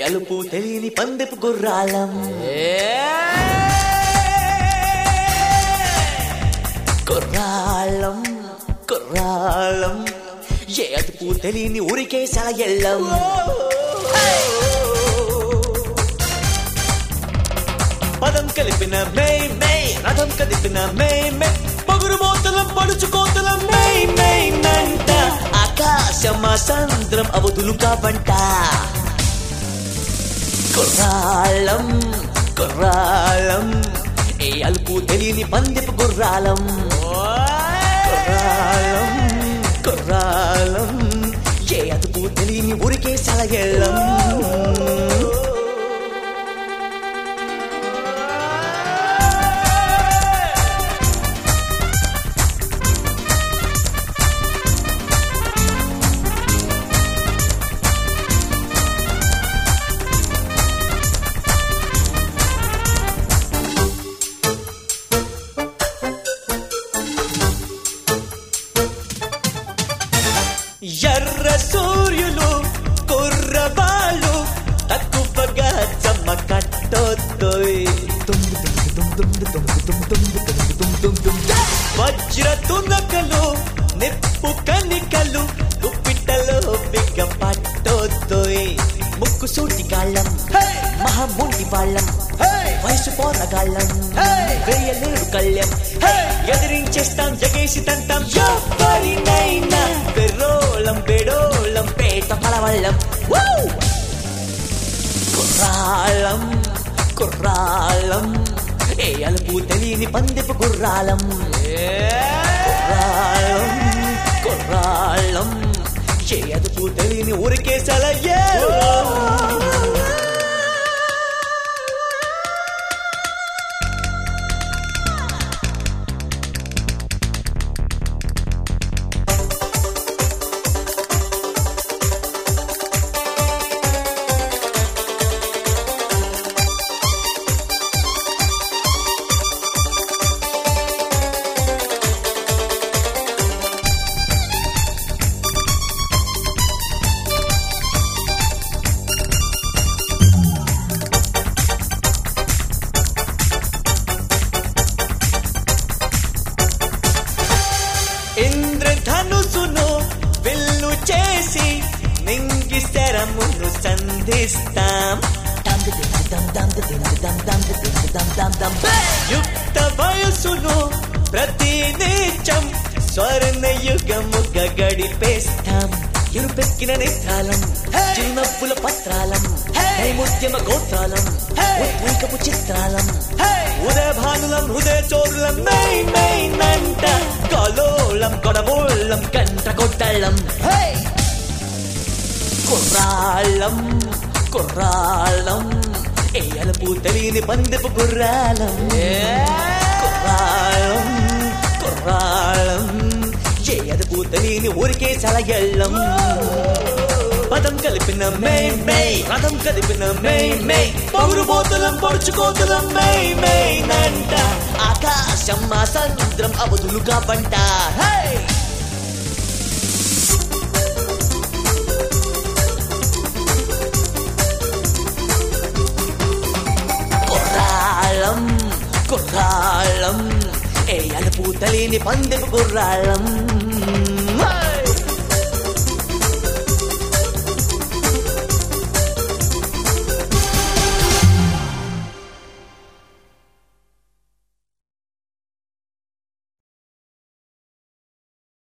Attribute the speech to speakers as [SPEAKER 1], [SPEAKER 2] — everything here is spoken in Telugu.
[SPEAKER 1] అలుపు తెలియని పందెపు గుర్రాలం కుర్రాళ్ళం కుర్రాళ్ళం ఏ అదుపు తెలియని ఊరికే సలయెళ్ళం పదం కలిపిన మే మే రథం కదిపిన మే మే పగురు మోతలం పడుచు కోతలం మే మే నంట ఆకాశమ సంద్రం అవధులు కావంట కుర్రాళ్ళం కుర్రాళ్ళం ఏ అలుపు తెలియని పందిపు గుర్రాలం కుర్రాళ్ళం కుర్రాళ్ళం ఏ అదుపు తెలియని ఊరికే సలగెళ్ళం ఎర్ర సూర్యులు కుర్రబాలు తక్కువగా జమ కట్టొద్దోయ్ వజ్ర తునకలు నిప్పు కనికలు దుప్పిట్టలో బిగ్గ పట్టొద్దోయ్ ముక్కు సూటి కాళ్ళం మహామూటి వాళ్ళం వయసు పోరగాళ్ళం వేయలేరు కళ్ళెం ఎదిరించేస్తాం జగేసి తంతాం ఎవరినైనా పెర్రోళం పెడోళం పేట పలవళ్ళం కుర్రాళం కుర్రాళం ఏ అలుపు తెలియని పందిపు గుర్రాలం కుర్రాళం కుర్రాళం ఏ అదుపు తెలియని ఊరికే సలయ్యే ఇంద్రధనుసును విల్లు చేసి నింగి శరమును సంధిస్తాం యుక్త వయసును ప్రతి నీచం స్వర్ణ యుగముగా గడిపేస్తాం ఇరుపెక్కిన నేత్రాలం చిరునవ్వుల పత్రాలం నైముద్యమ గోత్రాలం ఉద్రేకపు చిత్రాలం ఉదయ భానులం హృదయ చోరులం మై మై నంట కలోలం కొడబోళ్ళం కంట కొట్టళ్ళం కుర్రాళ్ళం కుర్రాళ్ళం ఏ అలుపు తెలియని పందిపు గుర్రాలం కుర్రాళ్ళం కుర్రాళ్ళం ఏ అదుపు తెలియని ఊరికే సలగెళ్ళం పదం కలిపిన మే మే రథం కలిపిన మే మే పౌరు బోతులం పొడుచుకోతులం మే మే నంట ఆకాశం మా సముద్రం అవధులుగా పంట హే కుర్రాళ్ళం కుర్రాళ్ళం ఏ అలుపు తెలియని పందెపు కుర్రాళ్ళం